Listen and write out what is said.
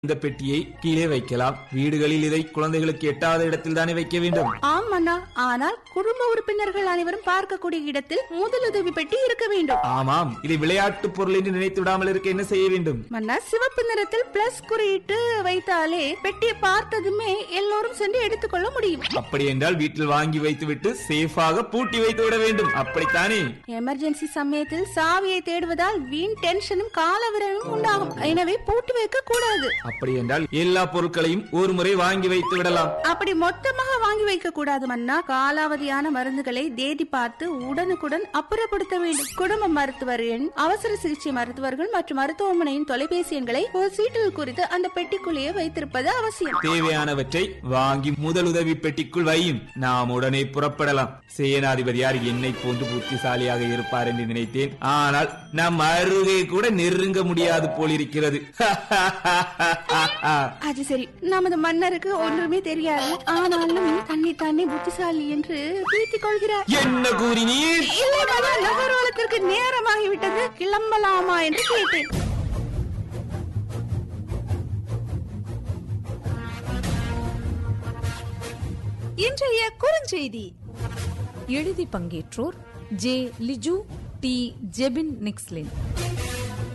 இந்த பெட்டியை கீழே வைக்கலாம் வீடுகளில் இதை குழந்தைகளுக்கு எட்டாத இடத்தில் தானே வைக்க வேண்டும் ஆம் அண்ணா ஆனால் குடும்ப உறுப்பினர்கள் அனைவரும் பார்க்கக்கூடிய இடத்தில் முதலுதவி பெட்டி இருக்க வேண்டும் ஆமாம் இதை விளையாட்டு பொருள் என்று நினைத்து விடாமல் இருக்க என்ன செய்ய வேண்டும் மன்னா சிவப்பு நிறத்தில் பிளஸ் குறியிட்டு வைத்தாலே பெட்டியை பார்த்ததுமே எல்லோரும் சென்று எடுத்துக்கொள்ள முடியும் அப்படி என்றால் வீட்டில் வாங்கி வைத்துவிட்டு சேஃபாக பூட்டி வைத்து விட வேண்டும் அப்படித்தானே எமர்ஜென்சி சமயத்தில் சாவியை தேடுவதால் வீண் டென்ஷனும் காலவிரலும் உண்டாகும் எனவே பூட்டி வைக்க கூடாது அப்படி என்றால் எல்லா பொருட்களையும் ஒரு முறை வாங்கி வைத்து விடலாம் அப்படி மொத்தமாக வாங்கி வைக்க கூடாது மன்னா காலாவதியான மருந்துகளை தேடி பார்த்து உடனுக்குடன் அப்புறப்படுத்த வேண்டும் குடும்ப மருத்துவர் எண் அவசர சிகிச்சை மருத்துவர்கள் மற்றும் மருத்துவமனையின் தொலைபேசி எண்களை ஒரு சீட்டில் குறித்து அந்த பெட்டிக்குள்ளேயே வைத்திருப்பது அவசியம் தேவையானவற்றை வாங்கி முதலுதவி பெட்டிக்குள் வையும் நாம் உடனே புறப்படலாம் சேனாதிபதியார் என்னை போன்று புத்திசாலியாக இருப்பார் என்று நினைத்தேன் ஆனால் நம் அருகே கூட நெருங்க முடியாது போலிருக்கிறது அது சரி நமது மன்னருக்கு ஒன்றுமே தெரியாது ஆனாலும் தன்னை தானே புத்திசாலி என்று பீத்திக் கொள்கிறார் என்ன கூறினீர் இல்லை மன்னா நகர்வலத்திற்கு நேரமாகிவிட்டது கிளம்பலாமா என்று கேட்டேன் இன்றைய குறுஞ்செய்தி எழுதி பங்கேற்றோர் ஜே லிஜு டி ஜெபின் நிக்ஸ்லின்